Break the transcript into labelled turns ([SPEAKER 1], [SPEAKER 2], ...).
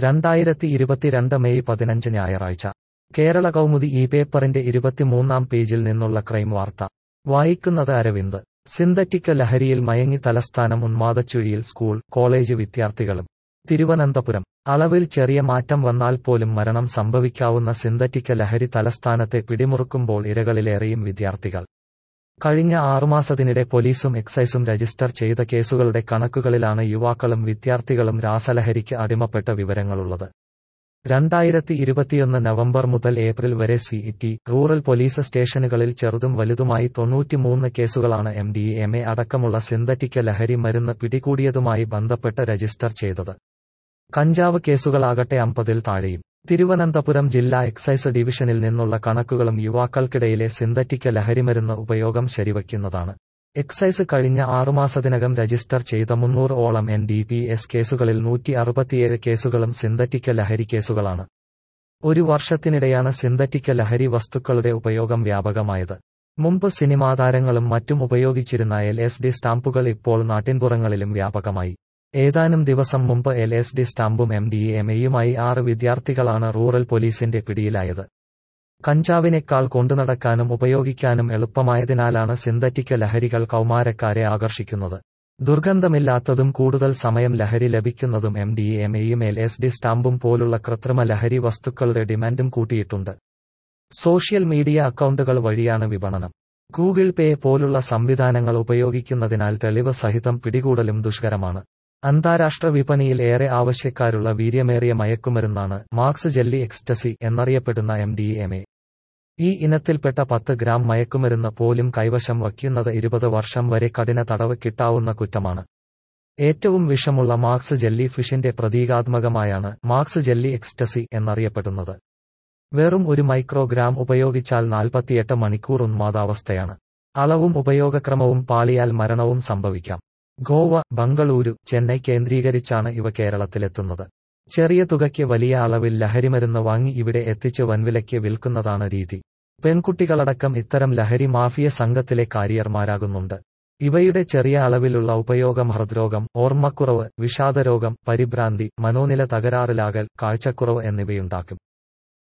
[SPEAKER 1] രണ്ടായിരത്തി ഇരുപത്തിരണ്ട് മെയ് പതിനഞ്ച് ഞായറാഴ്ച കേരള കൗമുദി ഈ പേപ്പറിന്റെ ഇരുപത്തിമൂന്നാം പേജിൽ നിന്നുള്ള ക്രൈം വാർത്ത വായിക്കുന്നത് അരവിന്ദ് സിന്തറ്റിക് ലഹരിയിൽ മയങ്ങി തലസ്ഥാനം ഉന്മാദച്ചുഴിയിൽ സ്കൂൾ കോളേജ് വിദ്യാർത്ഥികളും തിരുവനന്തപുരം അളവിൽ ചെറിയ മാറ്റം വന്നാൽ പോലും മരണം സംഭവിക്കാവുന്ന സിന്തറ്റിക് ലഹരി തലസ്ഥാനത്തെ പിടിമുറുക്കുമ്പോൾ ഇരകളിലേറെയും വിദ്യാർത്ഥികൾ കഴിഞ്ഞ ആറുമാസത്തിനിടെ പോലീസും എക്സൈസും രജിസ്റ്റർ ചെയ്ത കേസുകളുടെ കണക്കുകളിലാണ് യുവാക്കളും വിദ്യാർത്ഥികളും രാസലഹരിക്ക് അടിമപ്പെട്ട വിവരങ്ങളുള്ളത് രണ്ടായിരത്തി ഇരുപത്തിയൊന്ന് നവംബർ മുതൽ ഏപ്രിൽ വരെ സിഇടി റൂറൽ പോലീസ് സ്റ്റേഷനുകളിൽ ചെറുതും വലുതുമായി തൊണ്ണൂറ്റിമൂന്ന് കേസുകളാണ് എം ഡി എം എ അടക്കമുള്ള സിന്തറ്റിക് ലഹരി മരുന്ന് പിടികൂടിയതുമായി ബന്ധപ്പെട്ട് രജിസ്റ്റർ ചെയ്തത് കഞ്ചാവ് കേസുകളാകട്ടെ അമ്പതിൽ താഴെയും തിരുവനന്തപുരം ജില്ലാ എക്സൈസ് ഡിവിഷനിൽ നിന്നുള്ള കണക്കുകളും യുവാക്കൾക്കിടയിലെ സിന്തറ്റിക് ലഹരിമരുന്ന് ഉപയോഗം ശരിവയ്ക്കുന്നതാണ് എക്സൈസ് കഴിഞ്ഞ ആറുമാസത്തിനകം രജിസ്റ്റർ ചെയ്ത മുന്നൂറ് ഓളം എൻ ഡി പി എസ് കേസുകളിൽ നൂറ്റി അറുപത്തിയേഴ് കേസുകളും സിന്തറ്റിക് ലഹരി കേസുകളാണ് ഒരു വർഷത്തിനിടെയാണ് സിന്തറ്റിക് ലഹരി വസ്തുക്കളുടെ ഉപയോഗം വ്യാപകമായത് മുമ്പ് സിനിമാ താരങ്ങളും മറ്റും ഉപയോഗിച്ചിരുന്ന എൽ എസ് ഡി സ്റ്റാമ്പുകൾ ഇപ്പോൾ നാട്ടിൻപുറങ്ങളിലും വ്യാപകമായി ഏതാനും ദിവസം മുമ്പ് എൽ എസ് ഡി സ്റ്റാമ്പും എം ഡി എം എയുമായി ആറ് വിദ്യാർത്ഥികളാണ് റൂറൽ പോലീസിന്റെ പിടിയിലായത് കഞ്ചാവിനേക്കാൾ കൊണ്ടുനടക്കാനും ഉപയോഗിക്കാനും എളുപ്പമായതിനാലാണ് സിന്തറ്റിക് ലഹരികൾ കൗമാരക്കാരെ ആകർഷിക്കുന്നത് ദുർഗന്ധമില്ലാത്തതും കൂടുതൽ സമയം ലഹരി ലഭിക്കുന്നതും എം ഡി എം എയും എൽ എസ് ഡി സ്റ്റാമ്പും പോലുള്ള കൃത്രിമ ലഹരി വസ്തുക്കളുടെ ഡിമാൻഡും കൂട്ടിയിട്ടുണ്ട് സോഷ്യൽ മീഡിയ അക്കൗണ്ടുകൾ വഴിയാണ് വിപണനം ഗൂഗിൾ പേ പോലുള്ള സംവിധാനങ്ങൾ ഉപയോഗിക്കുന്നതിനാൽ തെളിവ് സഹിതം പിടികൂടലും ദുഷ്കരമാണ് അന്താരാഷ്ട്ര വിപണിയിൽ ഏറെ ആവശ്യക്കാരുള്ള വീര്യമേറിയ മയക്കുമരുന്നാണ് മാർക്സ് ജെല്ലി എക്സ്റ്റസി എന്നറിയപ്പെടുന്ന എം ഡി എം എ ഈ ഇനത്തിൽപ്പെട്ട പത്ത് ഗ്രാം മയക്കുമരുന്ന് പോലും കൈവശം വയ്ക്കുന്നത് ഇരുപത് വർഷം വരെ കഠിന തടവ് കിട്ടാവുന്ന കുറ്റമാണ് ഏറ്റവും വിഷമുള്ള മാർക്സ് ജെല്ലി ഫിഷിന്റെ പ്രതീകാത്മകമായാണ് മാർക്സ് ജെല്ലി എക്സ്റ്റസി എന്നറിയപ്പെടുന്നത് വെറും ഒരു മൈക്രോഗ്രാം ഉപയോഗിച്ചാൽ നാൽപ്പത്തിയെട്ട് മണിക്കൂർ ഉന്മാദാവസ്ഥയാണ് അളവും ഉപയോഗക്രമവും പാളിയാൽ മരണവും സംഭവിക്കാം ഗോവ ബംഗളൂരു ചെന്നൈ കേന്ദ്രീകരിച്ചാണ് ഇവ കേരളത്തിലെത്തുന്നത് ചെറിയ തുകയ്ക്ക് വലിയ അളവിൽ ലഹരിമരുന്ന് വാങ്ങി ഇവിടെ എത്തിച്ച് വൻവിലയ്ക്ക് വിൽക്കുന്നതാണ് രീതി പെൺകുട്ടികളടക്കം ഇത്തരം ലഹരി മാഫിയ സംഘത്തിലെ കാരിയർമാരാകുന്നുണ്ട് ഇവയുടെ ചെറിയ അളവിലുള്ള ഉപയോഗം ഹൃദ്രോഗം ഓർമ്മക്കുറവ് വിഷാദരോഗം പരിഭ്രാന്തി മനോനില തകരാറിലാകൽ കാഴ്ചക്കുറവ് എന്നിവയുണ്ടാക്കും